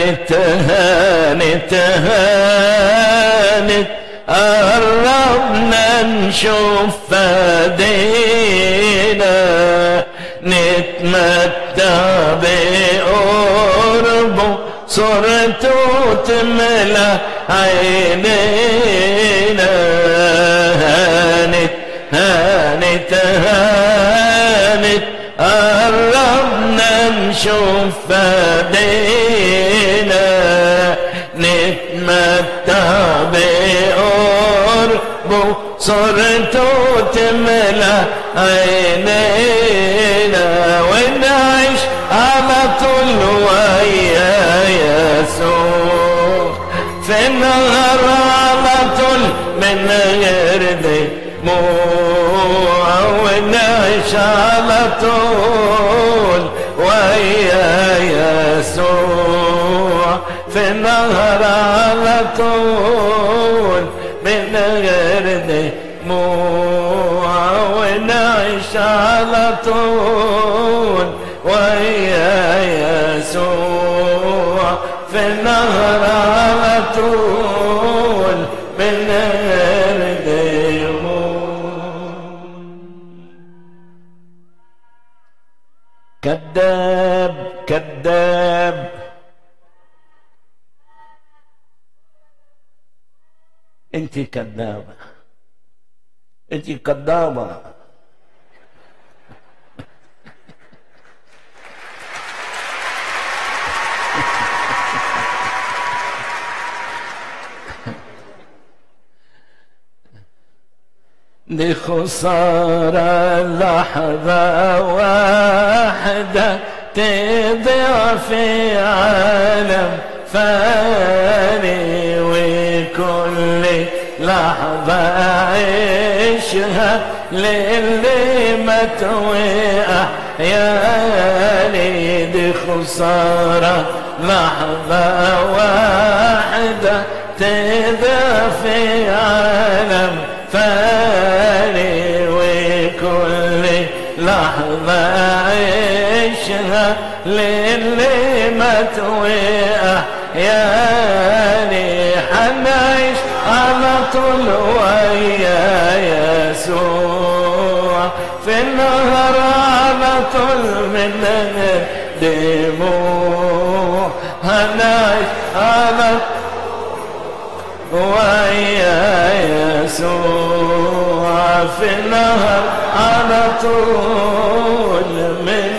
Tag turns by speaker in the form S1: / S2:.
S1: هانت هانت هانت قربنا نشوف فدينا نتمتع بقربه صورته تملى عينينا هانت هانت هانت قربنا نشوف فدينا نتمتع بقربه صورته تملى عينينا ونعيش على طول ويا يسوع في النهر على طول من غير دموع ونعيش على طول ويا يسوع في النهر على طول من غير دموع ونعيش على طول ويا يسوع في النهر على طول من غير دموع كذاب كذاب انت كذابة انت كذابة دي خسارة لحظة واحدة تضيع في عالم فاني وكل لحظة عيشها للي مات وأحياني دي خسارة لحظة واحدة تضيع في عالم فاني وكل لحظة عيشها للي مات وأحياني حنعيش على طول ويا يسوع في النهر على طول من دموع هنعيش على ويا يسوع في النهر على طول من